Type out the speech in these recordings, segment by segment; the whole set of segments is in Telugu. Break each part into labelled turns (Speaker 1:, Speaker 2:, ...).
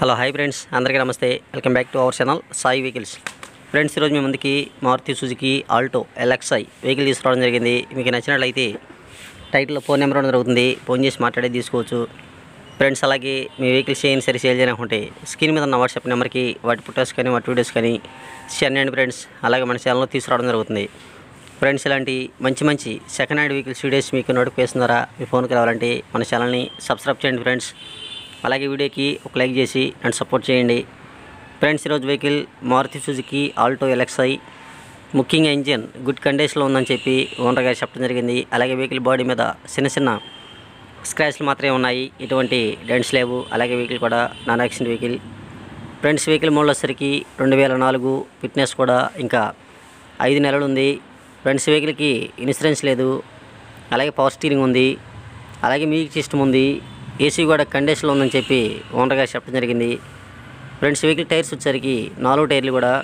Speaker 1: హలో హాయ్ ఫ్రెండ్స్ అందరికీ నమస్తే welcome back to our channel Sai vehicles friends ఈరోజు మీ ముందుకి Maruti Suzuki Alto LXI vehicle తీసుకురావడం జరిగింది మీకు నచ్చినట్లయితే టైటిల్లో ఫోన్ నెంబర్ ఉండడం జరుగుతుంది ఫోన్ చేసి మాట్లాడేది తీసుకోవచ్చు ఫ్రెండ్స్ అలాగే మీ వెహికల్స్ ఏం సరి సేల్ చేయాలనుకుంటే స్క్రీన్ మీద ఉన్న వాట్సాప్ నెంబర్కి వాటి ఫొటోస్ కానీ వాటి వీడియోస్ కానీ షేర్ చేయండి ఫ్రెండ్స్ అలాగే మన ఛానల్లో తీసుకురావడం జరుగుతుంది ఫ్రెండ్స్ ఇలాంటి మంచి మంచి సెకండ్ హ్యాండ్ వెహికల్స్ వీడియోస్ మీకు నోటిఫికేషన్ ద్వారా మీ ఫోన్కి రావాలంటే మన ఛానల్ని సబ్స్క్రైబ్ చేయండి ఫ్రెండ్స్ అలాగే వీడియోకి ఒక లైక్ చేసి అండ్ సపోర్ట్ చేయండి ఫ్రెండ్స్ ఈరోజు vehicle Maruti Suzuki Alto LXI ముఖ్యంగా ఇంజిన్ గుడ్ కండిషన్లో ఉందని చెప్పి ఓనర్ గారు చెప్పడం జరిగింది అలాగే వెహికల్ బాడీ మీద చిన్న చిన్న స్క్రాచ్లు మాత్రమే ఉన్నాయి ఎటువంటి డెంట్స్ లేవు అలాగే వెహికల్ కూడా non accident vehicle friends vehicle model వచ్చేసరికి రెండు వేల నాలుగు ఫిట్నెస్ కూడా ఇంకా ఐదు నెలలు ఉంది ఫ్రెండ్స్ వెహికల్కి ఇన్సూరెన్స్ లేదు అలాగే పవర్ స్టీరింగ్ ఉంది అలాగే మ్యూజిక్ సిస్టమ్ ఉంది ఏసీ కూడా కండిషన్లో ఉందని చెప్పి ఓనర్ గారు చెప్పడం జరిగింది ఫ్రెండ్స్ వెహికల్ టైర్స్ వచ్చేసరికి నాలుగు టైర్లు కూడా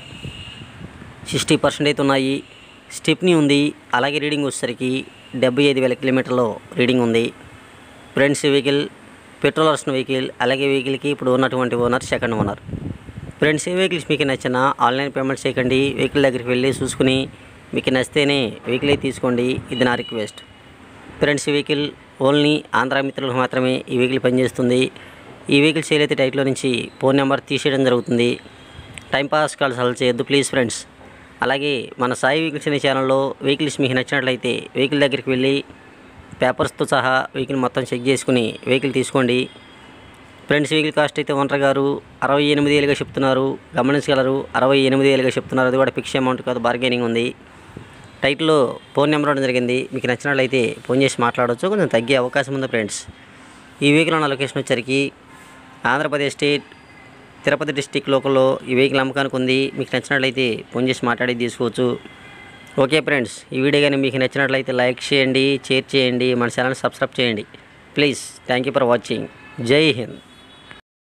Speaker 1: సిక్స్టీ పర్సెంట్ అయితే ఉన్నాయి స్టెప్నీ ఉంది అలాగే రీడింగ్ వచ్చేసరికి డెబ్బై ఐదు వేల కిలోమీటర్లో రీడింగ్ ఉంది ఫ్రెండ్స్ వెహికల్ పెట్రోల్ వస్తున్న వెహికల్ అలాగే వెహికల్కి ఇప్పుడు ఉన్నటువంటి ఓనర్ సెకండ్ ఓనర్ ఫ్రెండ్స్ ఏ వెహికల్స్ మీకు నచ్చిన ఆన్లైన్ పేమెంట్ చేయకండి వెహికల్ దగ్గరికి వెళ్ళి చూసుకుని మీకు నచ్చితేనే వెహికల్ అయితే తీసుకోండి ఇది నా రిక్వెస్ట్ ఫ్రెండ్స్ ఈ వెహికల్ ఓన్లీ ఆంధ్ర మిత్రులకు మాత్రమే ఈ వెహికల్ పనిచేస్తుంది ఈ వెహికల్ సేల్ అయితే టైట్లో నుంచి ఫోన్ నెంబర్ తీసేయడం జరుగుతుంది టైంపాస్ కాల్స్ అసలు చేయొద్దు ప్లీజ్ ఫ్రెండ్స్ అలాగే మన సాయి వెహికల్స్ అనే ఛానల్లో వెహికల్స్ మీకు నచ్చినట్లయితే వెహికల్ దగ్గరికి వెళ్ళి పేపర్స్తో సహా వెహికల్ మొత్తం చెక్ చేసుకుని వెహికల్ తీసుకోండి ఫ్రెండ్స్ వెహికల్ కాస్ట్ అయితే ఓనర్ గారు అరవై ఎనిమిది వేలుగా చెప్తున్నారు గమనించగలరు అరవై ఎనిమిది వేలుగా చెప్తున్నారు అది కూడా ఫిక్స్ అమౌంట్ కాదు బార్గెనింగ్ ఉంది టైటిల్లో ఫోన్ నెంబర్ ఇవ్వడం జరిగింది మీకు నచ్చినట్లయితే ఫోన్ చేసి మాట్లాడవచ్చు కొంచెం తగ్గే అవకాశం ఉంది ఫ్రెండ్స్ ఈ వెహికల్ ఉన్న లొకేషన్ వచ్చరికి ఆంధ్రప్రదేశ్ స్టేట్ తిరుపతి డిస్టిక్ లోకల్లో ఈ వెహికల్ అమ్మకానికి ఉంది మీకు నచ్చినట్లయితే ఫోన్ చేసి మాట్లాడి తీసుకోవచ్చు ఓకే ఫ్రెండ్స్ ఈ వీడియో కానీ మీకు నచ్చినట్లయితే లైక్ చేయండి షేర్ చేయండి మన ఛానల్ సబ్స్క్రైబ్ చేయండి please thank you for watching జై హింద్